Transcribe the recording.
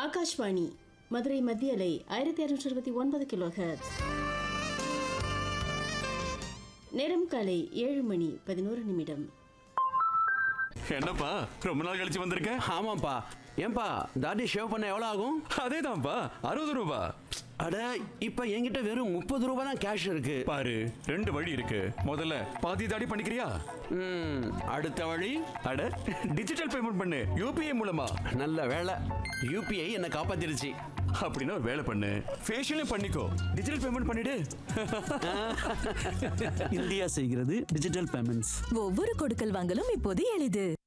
ஆகாஷ்வாணி மதுரை மத்திய அலை ஆயிரத்தி அறுநூற்றி இருபத்தி ஒன்பது கிலோ நேரம் காலை ஏழு மணி பதினோரு நிமிடம் என்னப்பா ரொம்ப நாள் கழிச்சு வந்திருக்க ஆமாப்பா ஏன்பா தாடி ஷேவ் பண்ண எவ்வளோ ஆகும் அதேதான்ப்பா அறுபது ரூபா அட இப்போ என்கிட்ட வெறும் முப்பது ரூபா தான் கேஷ் இருக்கு பாரு ரெண்டு வழி இருக்கு முதல்ல பாதி தாடி பண்ணிக்கிறியா ம், அடுத்த வழி அட டிஜிட்டல் பேமெண்ட் பண்ணு யூபிஐ மூலமா நல்ல வேலை யூபிஐ என்னை காப்பாத்திருச்சு அப்படின்னா ஒரு வேலை பண்ணு ஃபேஷியலும் பண்ணிக்கோ டிஜிட்டல் பேமெண்ட் பண்ணிடு இந்தியா செய்கிறது டிஜிட்டல் பேமெண்ட்ஸ் ஒவ்வொரு கொடுக்கல் வாங்கலும் இப்போது எளிது